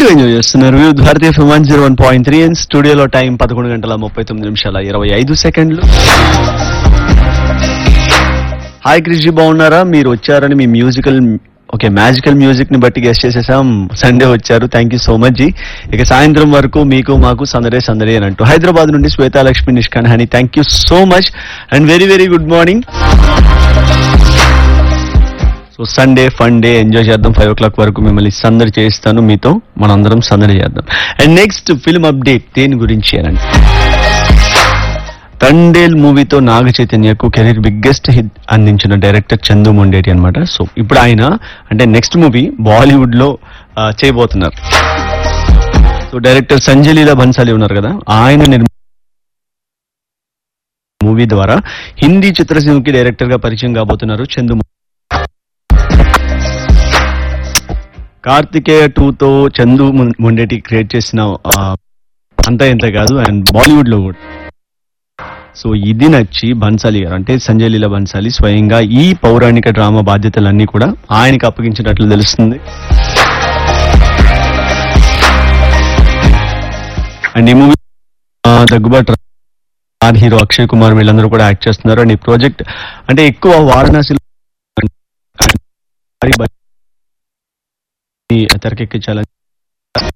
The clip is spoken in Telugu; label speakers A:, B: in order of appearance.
A: వింటూ ఎంజాయ్ చేస్తున్నారు వివిధ భారతీయ FM one zero one point three and స్టూడియోలో టైం పదకొండు గంటల ముప్పై తొమ్మిది నిమిషాల ఇరవై ఐదు సెకండ్లు హాయ్ క్రిషి బాగున్నారా మీరు వచ్చారని మీ మ్యూజికల్ ఓకే మ్యాజికల్ మ్యూజిక్ ని బట్టి గెస్ట్ చేసేసాం సండే వచ్చారు thank you so much ji ఇక సాయంత్రం వరకు మీకు మాకు సందడే సందడే అని అంటూ హైదరాబాద్ నుండి శ్వేతాలక్ష్మి నిష్కాన్ హని thank you so much and very very good morning so Sunday fun day enjoy చేద్దాం ఫైవ్ ఓ క్లాక్ వరకు మిమ్మల్ని సందడి చేస్తాను మీతో మనందరం సందడి చేద్దాం అండ్ నెక్స్ట్ ఫిల్మ్ అప్డేట్ దేని గురించి అనండి తండేల్ మూవీతో నాగ చైతన్యకు కెరీర్ బిగ్గెస్ట్ హిట్ అందించిన డైరెక్టర్ చందు మొండేటి అన్నమాట సో ఇప్పుడు ఆయన అంటే నెక్స్ట్ మూవీ బాలీవుడ్ లో ఆ, చేయబోతున్నారు సో డైరెక్టర్ సంజయ్ లీలా బన్సాలి ఉన్నారు కదా ఆయన నిర్మ మూవీ ద్వారా హిందీ చిత్రసీమకి డైరెక్టర్ గా పరిచయం కాబోతున్నారు చందు కార్తికేయ టూ తో చందు మొం- మొండేటి క్రియేట్ చేసిన ఆ, అంతా ఇంత కాదు అండ్ బాలీవుడ్ లో కూడా సో ఇది నచ్చి బన్సాలి గారు అంటే సంజయ్ లీలా బన్సాలి స్వయంగా ఈ పౌరాణిక డ్రామా బాధ్యతలన్నీ కూడా ఆయనకి అప్పగించినట్లు తెలుస్తుంది అండ్ ఈ మూవీ దగ్గుబాటు ఆర్ హీరో అక్షయ్ కుమార్ వీళ్ళందరూ కూడా యాక్ట్ చేస్తున్నారు అండ్ ఈ ప్రాజెక్ట్ అంటే ఎక్కువ వారణాసి తెరకెక్కించాలని